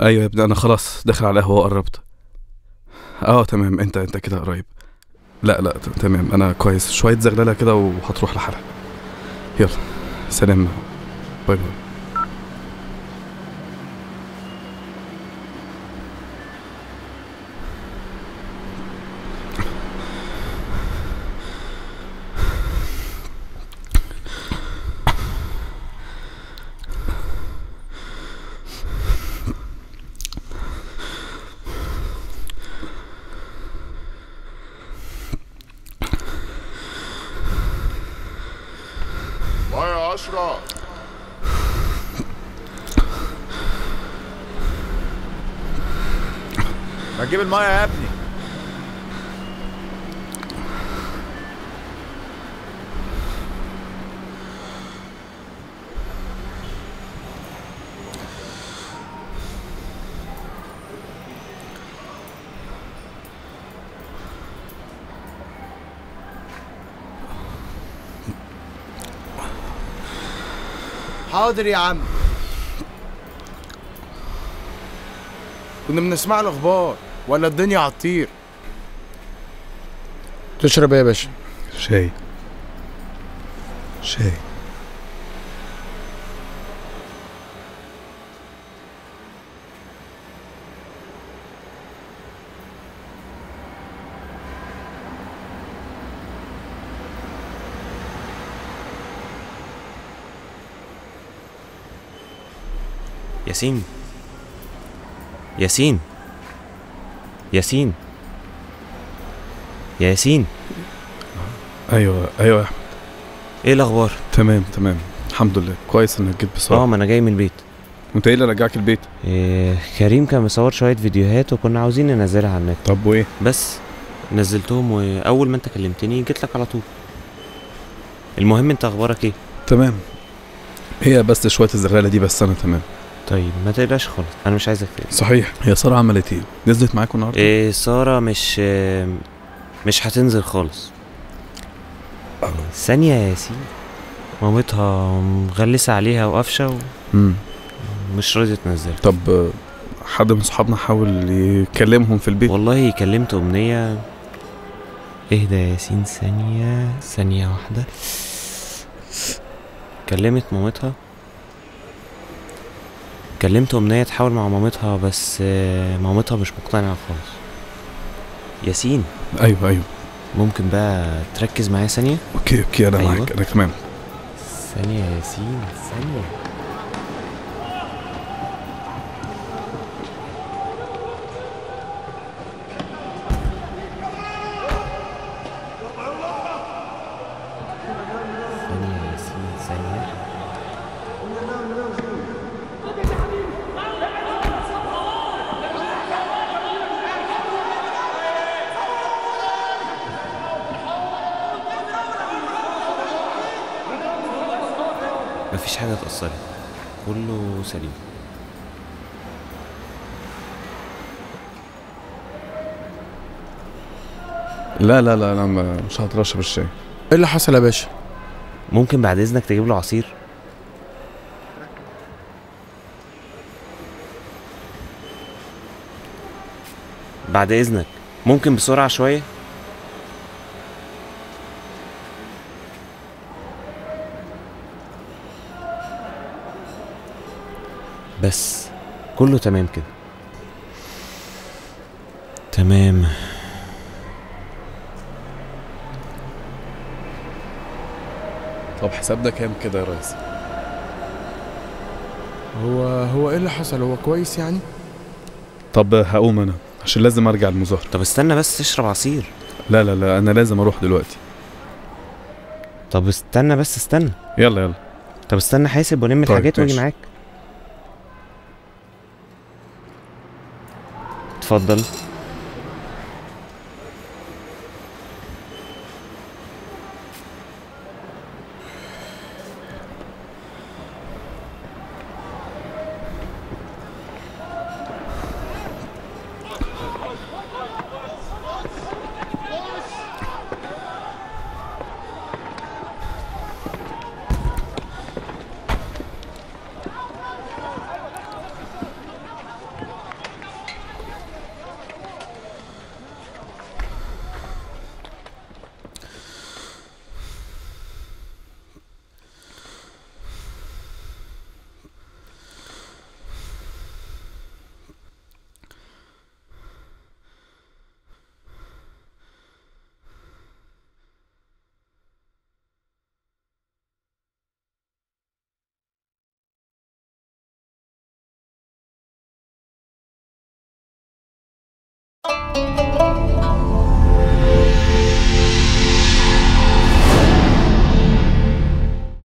ايوه يا ابني انا خلاص داخل على القهوه وقربت اه تمام انت انت كده قريب لا لا ت- تمام انا كويس شويه زغلله كده وهتروح لحالها يلا سلام باي باي ما يا أشرف ما تجيب المايه يا ابني حاضر يا عم كنا بنسمع الاخبار ولا الدنيا هتطير تشرب ايه يا باشا شاي شاي ياسين ياسين ياسين يا ياسين ايوه ايوه يا احمد ايه الاخبار تمام تمام الحمد لله كويس انك جيت اه بسرعه ما انا جاي من البيت وانت ايه اللي رجعك البيت إيه كريم كان مصور شويه فيديوهات وكنا عاوزين ننزلها على النت طب وايه بس نزلتهم واول ما انت كلمتني جيت لك على طول المهم انت اخبارك ايه تمام هي بس شويه الزغلله دي بس انا تمام طيب ما تقلقش خالص انا مش عايزك تقلق صحيح هي ساره عملت ايه نزلت معاكم النهارده إيه ساره مش آه، مش هتنزل خالص ثانيه يا ياسين مامتها مغلسه عليها وقفشه امم ومش راضيه تنزل طب آه، حد من صحابنا حاول يكلمهم في البيت والله كلمت أمنية اهدى يا ياسين ثانية ثانية واحدة كلمت مامتها كلمت أمنية تحاول مع مامتها بس آه، مامتها مش مقتنعة خالص ياسين ايوه ايوه ممكن بقى تركز معايا ثانية اوكي اوكي انا أيوة. معاك انا كمان ثانية يا ياسين ثانية ثانية يا ياسين ثانية مفيش حاجة اتأثرت كله سليم لا لا لا انا ما- مش هقدر اشرب الشاي ايه اللي حصل يا باشا ممكن بعد إذنك تجيب له عصير بعد إذنك ممكن بسرعة شوية بس كله تمام كده تمام طب حسابنا كام كده يا ريس هو هو ايه اللي حصل هو كويس يعني طب هقوم انا عشان لازم ارجع المظاهره طب استنى بس تشرب عصير لا لا لا انا لازم اروح دلوقتي طب استنى بس استنى يلا يلا طب استنى حاسب ونم طيب، الحاجات واجي ماشي. معاك اتفضل